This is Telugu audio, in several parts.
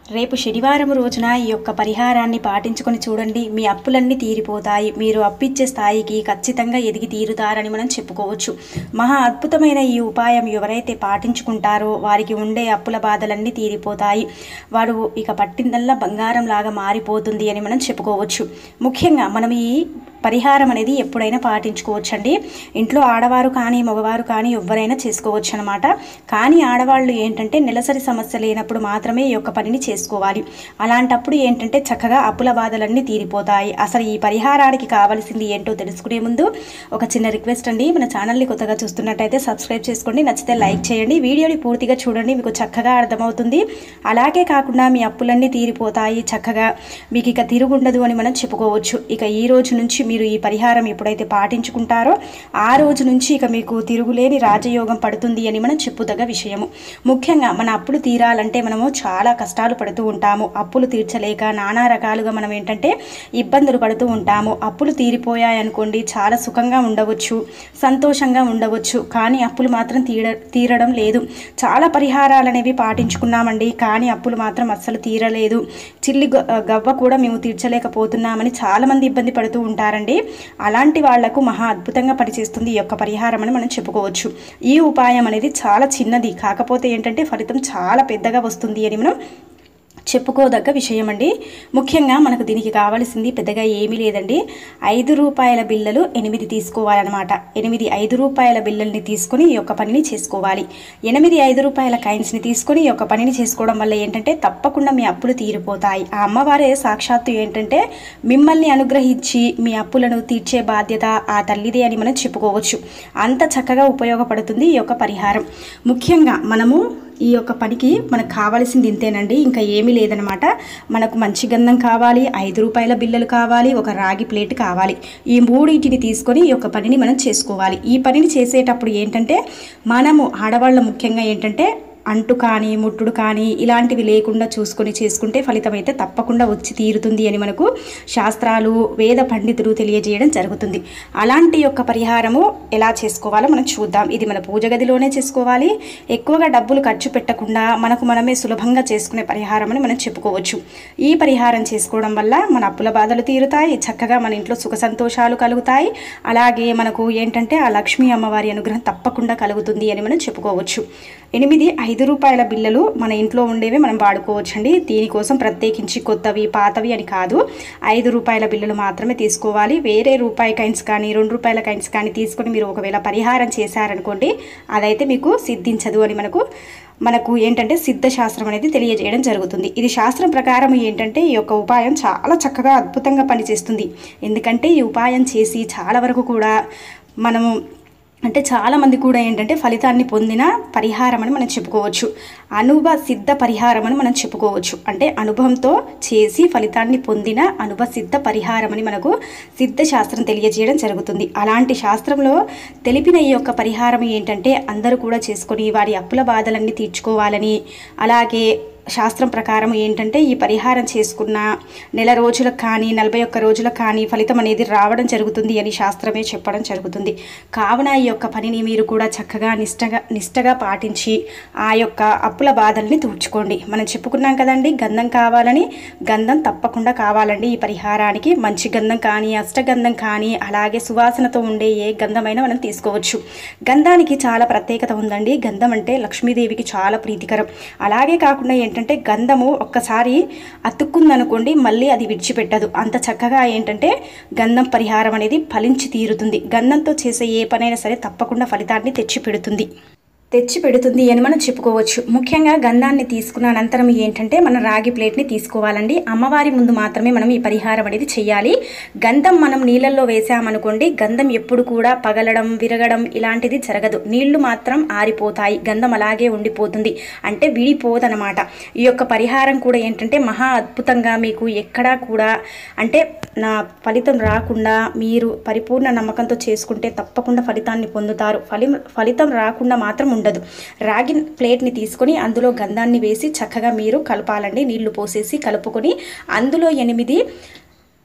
రేపు శనివారం రోజున ఈ యొక్క పరిహారాన్ని పాటించుకొని చూడండి మీ అప్పులన్నీ తీరిపోతాయి మీరు అప్పిచ్చే స్థాయికి ఖచ్చితంగా ఎదిగి తీరుతారని మనం చెప్పుకోవచ్చు మహా అద్భుతమైన ఈ ఉపాయం ఎవరైతే పాటించుకుంటారో వారికి ఉండే అప్పుల బాధలన్నీ తీరిపోతాయి వాడు ఇక పట్టిందల్లా బంగారం లాగా మారిపోతుంది అని మనం చెప్పుకోవచ్చు ముఖ్యంగా మనం ఈ పరిహారం అనేది ఎప్పుడైనా పాటించుకోవచ్చండి ఇంట్లో ఆడవారు కానీ మగవారు కానీ ఎవరైనా చేసుకోవచ్చు అనమాట కానీ ఆడవాళ్ళు ఏంటంటే నెలసరి సమస్య లేనప్పుడు మాత్రమే ఈ యొక్క పనిని చేసుకోవాలి అలాంటప్పుడు ఏంటంటే చక్కగా అప్పుల బాధలన్నీ తీరిపోతాయి అసలు ఈ పరిహారానికి కావాల్సింది ఏంటో తెలుసుకునే ముందు ఒక చిన్న రిక్వెస్ట్ అండి మన ఛానల్ని కొత్తగా చూస్తున్నట్టయితే సబ్స్క్రైబ్ చేసుకోండి నచ్చితే లైక్ చేయండి వీడియోని పూర్తిగా చూడండి మీకు చక్కగా అర్థమవుతుంది అలాగే కాకుండా మీ అప్పులన్నీ తీరిపోతాయి చక్కగా మీకు ఇక తిరుగుండదు అని మనం చెప్పుకోవచ్చు ఇక ఈ రోజు నుంచి మీరు ఈ పరిహారం ఎప్పుడైతే పాటించుకుంటారో ఆ రోజు నుంచి ఇక మీకు తిరుగులేని రాజయోగం పడుతుంది అని మనం చెప్పుదగ్గ విషయము ముఖ్యంగా మన అప్పులు తీరాలంటే మనము చాలా కష్టాలు పడుతూ ఉంటాము అప్పులు తీర్చలేక నానా రకాలుగా మనం ఏంటంటే ఇబ్బందులు పడుతూ ఉంటాము అప్పులు తీరిపోయాయి అనుకోండి చాలా సుఖంగా ఉండవచ్చు సంతోషంగా ఉండవచ్చు కానీ అప్పులు మాత్రం తీర తీరడం లేదు చాలా పరిహారాలు అనేవి పాటించుకున్నామండి కానీ అప్పులు మాత్రం అస్సలు తీరలేదు చిల్లి గ- గవ్వ కూడా మేము తీర్చలేకపోతున్నామని చాలామంది ఇబ్బంది పడుతూ ఉంటారండి అలాంటి వాళ్లకు మహా అద్భుతంగా పనిచేస్తుంది ఈ యొక్క పరిహారం అని మనం చెప్పుకోవచ్చు ఈ ఉపాయం అనేది చాలా చిన్నది కాకపోతే ఏంటంటే ఫలితం చాలా పెద్దగా వస్తుంది అని మనం చెప్పుకోదగ్గ విషయం అండి ముఖ్యంగా మనకు దీనికి కావాల్సింది పెద్దగా ఏమీ లేదండి ఐదు రూపాయల బిళ్ళలు ఎనిమిది తీసుకోవాలన్నమాట ఎనిమిది ఐదు రూపాయల బిళ్ళల్ని తీసుకొని ఈ యొక్క పనిని చేసుకోవాలి ఎనిమిది ఐదు రూపాయల కాయిన్స్ని తీసుకొని ఈ యొక్క పనిని చేసుకోవడం వల్ల ఏంటంటే తప్పకుండా మీ అప్పులు తీరిపోతాయి ఆ అమ్మవారే సాక్షాత్తు ఏంటంటే మిమ్మల్ని అనుగ్రహించి మీ అప్పులను తీర్చే బాధ్యత ఆ తల్లిదే అని మనం చెప్పుకోవచ్చు అంత చక్కగా ఉపయోగపడుతుంది ఈ యొక్క పరిహారం ముఖ్యంగా మనము ఈ యొక్క పనికి మనకు కావాల్సింది ఇంతేనండి ఇంకా ఏమీ లేదనమాట మనకు మంచి గంధం కావాలి ఐదు రూపాయల బిల్లలు కావాలి ఒక రాగి ప్లేట్ కావాలి ఈ మూడింటిని తీసుకొని ఈ యొక్క పనిని మనం చేసుకోవాలి ఈ పనిని చేసేటప్పుడు ఏంటంటే మనము ఆడవాళ్ళ ముఖ్యంగా ఏంటంటే అంటు కానీ ముట్టుడు కానీ ఇలాంటివి లేకుండా చూసుకొని చేసుకుంటే ఫలితం అయితే తప్పకుండా వచ్చి తీరుతుంది అని మనకు శాస్త్రాలు వేద పండితులు తెలియజేయడం జరుగుతుంది అలాంటి యొక్క పరిహారము ఎలా చేసుకోవాలో మనం చూద్దాం ఇది మన పూజ గదిలోనే చేసుకోవాలి ఎక్కువగా డబ్బులు ఖర్చు పెట్టకుండా మనకు మనమే సులభంగా చేసుకునే పరిహారం అని మనం చెప్పుకోవచ్చు ఈ పరిహారం చేసుకోవడం వల్ల మన అప్పుల బాధలు తీరుతాయి చక్కగా మన ఇంట్లో సుఖ సంతోషాలు కలుగుతాయి అలాగే మనకు ఏంటంటే ఆ లక్ష్మీ అమ్మవారి అనుగ్రహం తప్పకుండా కలుగుతుంది అని మనం చెప్పుకోవచ్చు ఎనిమిది ఐదు రూపాయల బిళ్ళలు మన ఇంట్లో ఉండేవి మనం వాడుకోవచ్చండి దీనికోసం ప్రత్యేకించి కొత్తవి పాతవి అని కాదు ఐదు రూపాయల బిళ్ళలు మాత్రమే తీసుకోవాలి వేరే రూపాయి కైన్స్ కానీ రెండు రూపాయల కైన్స్ కానీ తీసుకొని మీరు ఒకవేళ పరిహారం చేశారనుకోండి అదైతే మీకు సిద్ధించదు అని మనకు మనకు ఏంటంటే సిద్ధ శాస్త్రం అనేది తెలియజేయడం జరుగుతుంది ఇది శాస్త్రం ప్రకారం ఏంటంటే ఈ యొక్క ఉపాయం చాలా చక్కగా అద్భుతంగా పనిచేస్తుంది ఎందుకంటే ఈ ఉపాయం చేసి చాలా వరకు కూడా మనము అంటే చాలామంది కూడా ఏంటంటే ఫలితాన్ని పొందిన పరిహారం అని మనం చెప్పుకోవచ్చు అనుభవ సిద్ధ పరిహారం అని మనం చెప్పుకోవచ్చు అంటే అనుభవంతో చేసి ఫలితాన్ని పొందిన అనుభవ సిద్ధ పరిహారం అని మనకు సిద్ధ శాస్త్రం తెలియజేయడం జరుగుతుంది అలాంటి శాస్త్రంలో తెలిపిన ఈ యొక్క పరిహారం ఏంటంటే అందరూ కూడా చేసుకొని వారి అప్పుల బాధలన్నీ తీర్చుకోవాలని అలాగే శాస్త్రం ప్రకారం ఏంటంటే ఈ పరిహారం చేసుకున్న నెల రోజులకు కానీ నలభై ఒక్క రోజులకు కానీ ఫలితం అనేది రావడం జరుగుతుంది అని శాస్త్రమే చెప్పడం జరుగుతుంది కావున ఈ యొక్క పనిని మీరు కూడా చక్కగా నిష్టగా నిష్టగా పాటించి ఆ యొక్క అప్పుల బాధల్ని తూర్చుకోండి మనం చెప్పుకున్నాం కదండి గంధం కావాలని గంధం తప్పకుండా కావాలండి ఈ పరిహారానికి మంచి గంధం కానీ అష్టగంధం కానీ అలాగే సువాసనతో ఉండే ఏ గంధమైనా మనం తీసుకోవచ్చు గంధానికి చాలా ప్రత్యేకత ఉందండి గంధం అంటే లక్ష్మీదేవికి చాలా ప్రీతికరం అలాగే కాకుండా ఏంటంటే గంధము ఒక్కసారి అతుక్కుందనుకోండి మళ్ళీ అది విడిచిపెట్టదు అంత చక్కగా ఏంటంటే గంధం పరిహారం అనేది ఫలించి తీరుతుంది గంధంతో చేసే ఏ పనైనా సరే తప్పకుండా ఫలితాన్ని తెచ్చిపెడుతుంది తెచ్చి పెడుతుంది అని మనం చెప్పుకోవచ్చు ముఖ్యంగా గంధాన్ని తీసుకున్న అనంతరం ఏంటంటే మన రాగి ప్లేట్ని తీసుకోవాలండి అమ్మవారి ముందు మాత్రమే మనం ఈ పరిహారం అనేది చేయాలి గంధం మనం నీళ్ళల్లో వేసామనుకోండి గంధం ఎప్పుడు కూడా పగలడం విరగడం ఇలాంటిది జరగదు నీళ్లు మాత్రం ఆరిపోతాయి గంధం అలాగే ఉండిపోతుంది అంటే విడిపోదనమాట ఈ యొక్క పరిహారం కూడా ఏంటంటే మహా అద్భుతంగా మీకు ఎక్కడా కూడా అంటే నా ఫలితం రాకుండా మీరు పరిపూర్ణ నమ్మకంతో చేసుకుంటే తప్పకుండా ఫలితాన్ని పొందుతారు ఫలి ఫలితం రాకుండా మాత్రం ఉండదు రాగి ప్లేట్ని తీసుకొని అందులో గంధాన్ని వేసి చక్కగా మీరు కలపాలండి నీళ్లు పోసేసి కలుపుకొని అందులో ఎనిమిది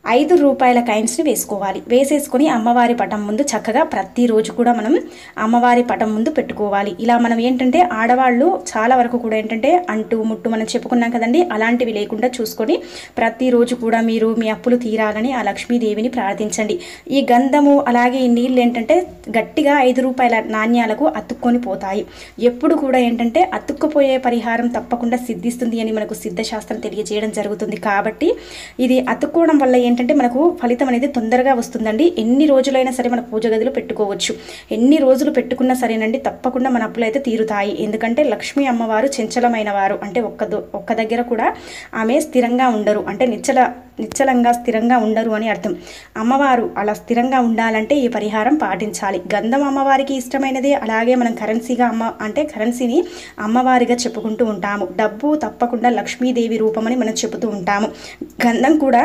ఐదు రూపాయల కాయిన్స్ని వేసుకోవాలి వేసేసుకొని అమ్మవారి పటం ముందు చక్కగా ప్రతిరోజు కూడా మనం అమ్మవారి పటం ముందు పెట్టుకోవాలి ఇలా మనం ఏంటంటే ఆడవాళ్ళు చాలా వరకు కూడా ఏంటంటే అంటు ముట్టు మనం చెప్పుకున్నాం కదండి అలాంటివి లేకుండా చూసుకొని ప్రతిరోజు కూడా మీరు మీ అప్పులు తీరాలని ఆ లక్ష్మీదేవిని ప్రార్థించండి ఈ గంధము అలాగే ఈ నీళ్ళు ఏంటంటే గట్టిగా ఐదు రూపాయల నాణ్యాలకు అతుక్కొని పోతాయి ఎప్పుడు కూడా ఏంటంటే అతుక్కుపోయే పరిహారం తప్పకుండా సిద్ధిస్తుంది అని మనకు సిద్ధశాస్త్రం తెలియజేయడం జరుగుతుంది కాబట్టి ఇది అతుక్కోవడం వల్ల ఏంటంటే మనకు ఫలితం అనేది తొందరగా వస్తుందండి ఎన్ని రోజులైనా సరే మన పూజ గదిలో పెట్టుకోవచ్చు ఎన్ని రోజులు పెట్టుకున్నా సరేనండి తప్పకుండా మన అప్పులు అయితే తీరుతాయి ఎందుకంటే లక్ష్మీ అమ్మవారు చంచలమైన వారు అంటే ఒక్క దో- ఒక్క దగ్గర కూడా ఆమె స్థిరంగా ఉండరు అంటే నిచ్చల నిశ్చలంగా స్థిరంగా ఉండరు అని అర్థం అమ్మవారు అలా స్థిరంగా ఉండాలంటే ఈ పరిహారం పాటించాలి గంధం అమ్మవారికి ఇష్టమైనది అలాగే మనం కరెన్సీగా అమ్మ అంటే కరెన్సీని అమ్మవారిగా చెప్పుకుంటూ ఉంటాము డబ్బు తప్పకుండా లక్ష్మీదేవి రూపమని మనం చెబుతూ ఉంటాము గంధం కూడా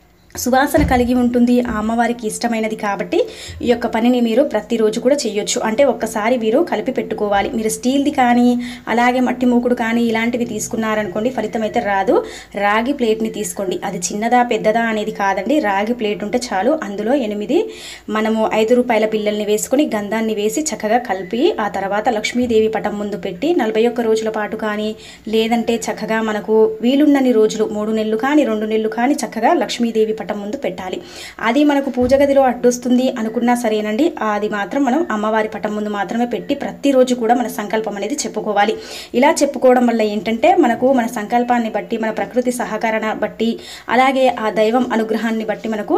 సువాసన కలిగి ఉంటుంది ఆ అమ్మవారికి ఇష్టమైనది కాబట్టి ఈ యొక్క పనిని మీరు ప్రతిరోజు కూడా చేయొచ్చు అంటే ఒక్కసారి మీరు కలిపి పెట్టుకోవాలి మీరు స్టీల్ది కానీ అలాగే మట్టి మూకుడు కానీ ఇలాంటివి తీసుకున్నారనుకోండి ఫలితం అయితే రాదు రాగి ప్లేట్ని తీసుకోండి అది చిన్నదా పెద్దదా అనేది కాదండి రాగి ప్లేట్ ఉంటే చాలు అందులో ఎనిమిది మనము ఐదు రూపాయల బిల్లల్ని వేసుకొని గంధాన్ని వేసి చక్కగా కలిపి ఆ తర్వాత లక్ష్మీదేవి పటం ముందు పెట్టి నలభై ఒక్క రోజుల పాటు కానీ లేదంటే చక్కగా మనకు వీలున్నన్ని రోజులు మూడు నెలలు కానీ రెండు నెలలు కానీ చక్కగా లక్ష్మీదేవి పటం ముందు పెట్టాలి అది మనకు పూజ గదిలో అడ్డొస్తుంది అనుకున్నా సరేనండి అది మాత్రం మనం అమ్మవారి పటం ముందు మాత్రమే పెట్టి ప్రతిరోజు కూడా మన సంకల్పం అనేది చెప్పుకోవాలి ఇలా చెప్పుకోవడం వల్ల ఏంటంటే మనకు మన సంకల్పాన్ని బట్టి మన ప్రకృతి సహకరణ బట్టి అలాగే ఆ దైవం అనుగ్రహాన్ని బట్టి మనకు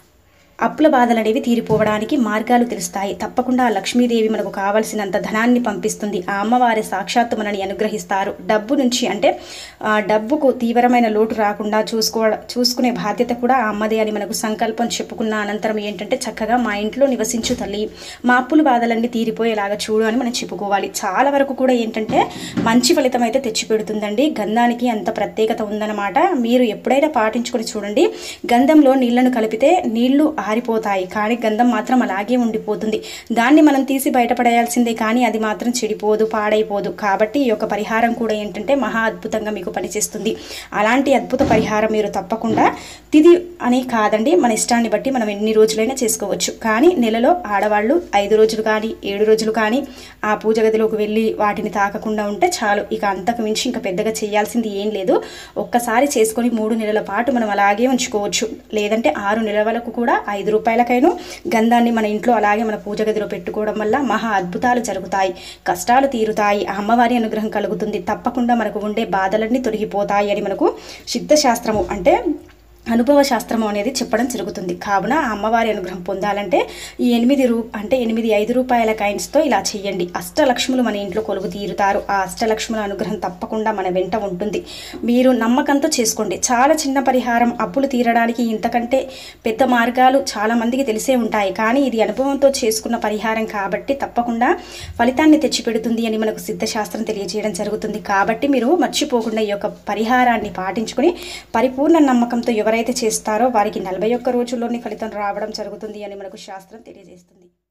అప్పుల బాధలు అనేవి తీరిపోవడానికి మార్గాలు తెలుస్తాయి తప్పకుండా ఆ లక్ష్మీదేవి మనకు కావలసినంత ధనాన్ని పంపిస్తుంది ఆ అమ్మవారి సాక్షాత్తు మనని అనుగ్రహిస్తారు డబ్బు నుంచి అంటే ఆ డబ్బుకు తీవ్రమైన లోటు రాకుండా చూసుకో చూసుకునే బాధ్యత కూడా ఆ అమ్మదే అని మనకు సంకల్పం చెప్పుకున్న అనంతరం ఏంటంటే చక్కగా మా ఇంట్లో నివసించు తల్లి మా అప్పుల బాధలన్నీ తీరిపోయేలాగా చూడు అని మనం చెప్పుకోవాలి చాలా వరకు కూడా ఏంటంటే మంచి ఫలితం అయితే తెచ్చిపెడుతుందండి గంధానికి అంత ప్రత్యేకత ఉందన్నమాట మీరు ఎప్పుడైనా పాటించుకొని చూడండి గంధంలో నీళ్లను కలిపితే నీళ్లు ఆరిపోతాయి కానీ గంధం మాత్రం అలాగే ఉండిపోతుంది దాన్ని మనం తీసి బయటపడేయాల్సిందే కానీ అది మాత్రం చెడిపోదు పాడైపోదు కాబట్టి ఈ యొక్క పరిహారం కూడా ఏంటంటే మహా అద్భుతంగా మీకు పనిచేస్తుంది అలాంటి అద్భుత పరిహారం మీరు తప్పకుండా తిది అని కాదండి మన ఇష్టాన్ని బట్టి మనం ఎన్ని రోజులైనా చేసుకోవచ్చు కానీ నెలలో ఆడవాళ్ళు ఐదు రోజులు కానీ ఏడు రోజులు కానీ ఆ పూజ గదిలోకి వెళ్ళి వాటిని తాకకుండా ఉంటే చాలు ఇక అంతకు మించి ఇంకా పెద్దగా చేయాల్సింది ఏం లేదు ఒక్కసారి చేసుకొని మూడు నెలల పాటు మనం అలాగే ఉంచుకోవచ్చు లేదంటే ఆరు నెలల వరకు కూడా ఐదు రూపాయలకైనా గంధాన్ని మన ఇంట్లో అలాగే మన పూజ గదిలో పెట్టుకోవడం వల్ల మహా అద్భుతాలు జరుగుతాయి కష్టాలు తీరుతాయి ఆ అమ్మవారి అనుగ్రహం కలుగుతుంది తప్పకుండా మనకు ఉండే బాధలన్నీ తొలగిపోతాయి అని మనకు సిద్ధశాస్త్రము అంటే అనుభవ శాస్త్రము అనేది చెప్పడం జరుగుతుంది కావున ఆ అమ్మవారి అనుగ్రహం పొందాలంటే ఈ ఎనిమిది రూ అంటే ఎనిమిది ఐదు రూపాయల కాయిన్స్తో ఇలా చేయండి అష్టలక్ష్ములు మన ఇంట్లో కొలువు తీరుతారు ఆ అష్టలక్ష్ముల అనుగ్రహం తప్పకుండా మన వెంట ఉంటుంది మీరు నమ్మకంతో చేసుకోండి చాలా చిన్న పరిహారం అప్పులు తీరడానికి ఇంతకంటే పెద్ద మార్గాలు చాలా మందికి తెలిసే ఉంటాయి కానీ ఇది అనుభవంతో చేసుకున్న పరిహారం కాబట్టి తప్పకుండా ఫలితాన్ని తెచ్చిపెడుతుంది అని మనకు సిద్ధశాస్త్రం తెలియజేయడం జరుగుతుంది కాబట్టి మీరు మర్చిపోకుండా ఈ యొక్క పరిహారాన్ని పాటించుకొని పరిపూర్ణ నమ్మకంతో ఎవరైతే చేస్తారో వారికి నలభై ఒక్క రోజుల్లోనే ఫలితం రావడం జరుగుతుంది అని మనకు శాస్త్రం తెలియజేస్తుంది